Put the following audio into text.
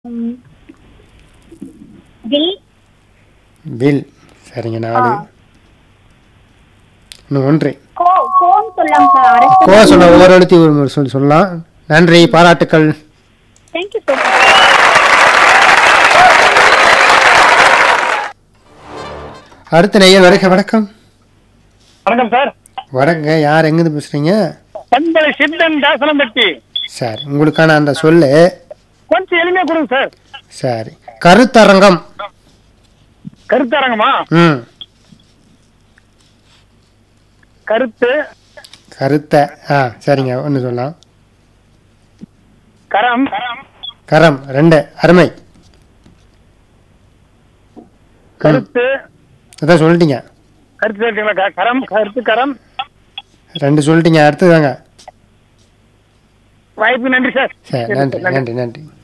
ம். Will will சரிங்க நாலு இன்னும் ஒன்று கோ கோன்னு சொல்லலாம் சார் அரசு கோவா சொல்ல ஒவ்வொரு எழுத்தி ஒரு முறை சொல்லி சொல்லலாம் நன்றி பாராட்டுக்கள் தேங்க்யூ ஸோ மச் அடுத்த நேயர் வருக வணக்கம் வணக்கம் சார் வணங்க யார் எங்கேருந்து பேசுறீங்க பண்பலை சித்தன் தாசனம்பட்டி சரி உங்களுக்கான அந்த சொல்லு கொஞ்சம் எளிமையா கொடுங்க சார் சரி கருத்தரங்கம் கருத்தரங்கமா ம் கருத்து கருத்த ஆ சரிங்க ஒன்று சொல்லலாம் கரம் கரம் ரெண்டு அருமை ம், கருத்து அதான் சொல்லிட்டீங்க கருத்து சொல்லிட்டீங்களா க- கரம் கருத்து கரம் ரெண்டு சொல்லிட்டீங்க அடுத்ததாங்க வாய்ப்பு நன்றி சார் சரி நன்றி நன்றி நன்றி